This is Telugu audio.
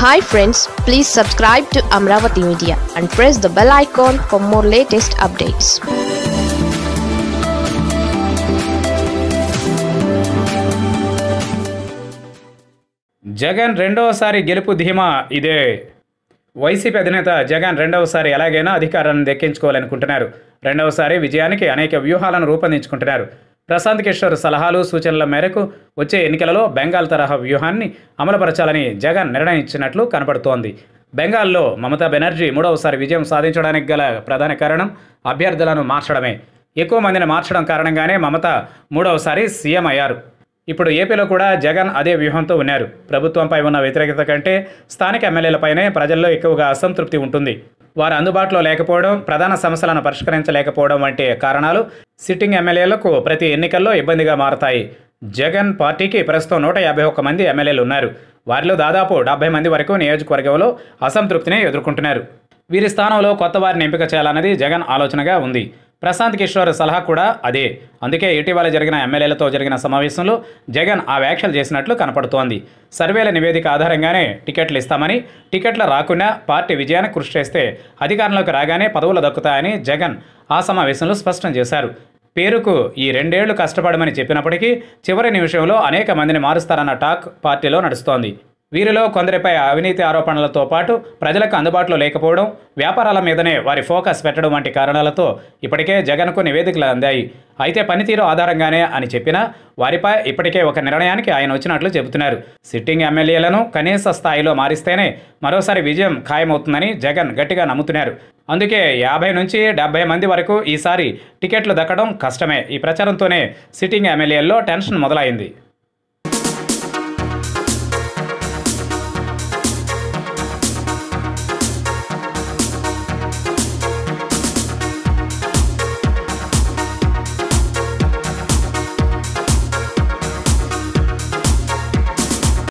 hi friends please subscribe to Amaravati media and press the bell icon for more latest updates Jagan రెండవసారి గెలుపు ధీమా ఇదే వైసీపీ అధినేత జగన్ రెండవసారి ఎలాగైనా అధికారాన్ని దక్కించుకోవాలనుకుంటున్నారు రెండవసారి విజయానికి అనేక వ్యూహాలను రూపొందించుకుంటున్నారు ప్రశాంత్ కిషోర్ సలహాలు సూచనల మేరకు వచ్చే ఎన్నికలలో బెంగాల్ తరహా వ్యూహాన్ని అమలుపరచాలని జగన్ నిర్ణయించినట్లు కనపడుతోంది బెంగాల్లో మమతా బెనర్జీ మూడవసారి విజయం సాధించడానికి గల ప్రధాన కారణం అభ్యర్థులను మార్చడమే ఎక్కువ మందిని మార్చడం కారణంగానే మమత మూడవసారి సీఎం అయ్యారు ఇప్పుడు ఏపీలో కూడా జగన్ అదే వ్యూహంతో ఉన్నారు ప్రభుత్వంపై ఉన్న వ్యతిరేకత కంటే స్థానిక ఎమ్మెల్యేలపైనే ప్రజల్లో ఎక్కువగా అసంతృప్తి ఉంటుంది వారు అందుబాటులో లేకపోవడం ప్రధాన సమస్యలను పరిష్కరించలేకపోవడం వంటి కారణాలు సిట్టింగ్ ఎమ్మెల్యేలకు ప్రతి ఎన్నికల్లో ఇబ్బందిగా మారతాయి జగన్ పార్టీకి ప్రస్తుతం నూట యాభై ఒక్క మంది ఎమ్మెల్యేలు ఉన్నారు వారిలో దాదాపు డెబ్బై మంది వరకు నియోజకవర్గంలో అసంతృప్తిని ఎదుర్కొంటున్నారు వీరి స్థానంలో కొత్త వారిని ఎంపిక చేయాలన్నది జగన్ ఆలోచనగా ఉంది ప్రశాంత్ కిషోర్ సలహా కూడా అదే అందుకే ఇటీవల జరిగిన ఎమ్మెల్యేలతో జరిగిన సమావేశంలో జగన్ ఆ వ్యాఖ్యలు చేసినట్లు కనపడుతోంది సర్వేల నివేదిక ఆధారంగానే టికెట్లు ఇస్తామని టికెట్లు రాకుండా పార్టీ విజయానికి కృషి చేస్తే అధికారంలోకి రాగానే పదవులు దక్కుతాయని జగన్ ఆ సమావేశంలో స్పష్టం చేశారు పేరుకు ఈ రెండేళ్లు కష్టపడమని చెప్పినప్పటికీ చివరి నిమిషంలో అనేక మందిని మారుస్తారన్న టాక్ పార్టీలో నడుస్తోంది వీరిలో కొందరిపై అవినీతి ఆరోపణలతో పాటు ప్రజలకు అందుబాటులో లేకపోవడం వ్యాపారాల మీదనే వారి ఫోకస్ పెట్టడం వంటి కారణాలతో ఇప్పటికే జగన్కు నివేదికలు అందాయి అయితే పనితీరు ఆధారంగానే అని చెప్పినా వారిపై ఇప్పటికే ఒక నిర్ణయానికి ఆయన వచ్చినట్లు చెబుతున్నారు సిట్టింగ్ ఎమ్మెల్యేలను కనీస స్థాయిలో మారిస్తేనే మరోసారి విజయం ఖాయమవుతుందని జగన్ గట్టిగా నమ్ముతున్నారు అందుకే యాభై నుంచి డెబ్బై మంది వరకు ఈసారి టికెట్లు దక్కడం కష్టమే ఈ ప్రచారంతోనే సిట్టింగ్ ఎమ్మెల్యేల్లో టెన్షన్ మొదలైంది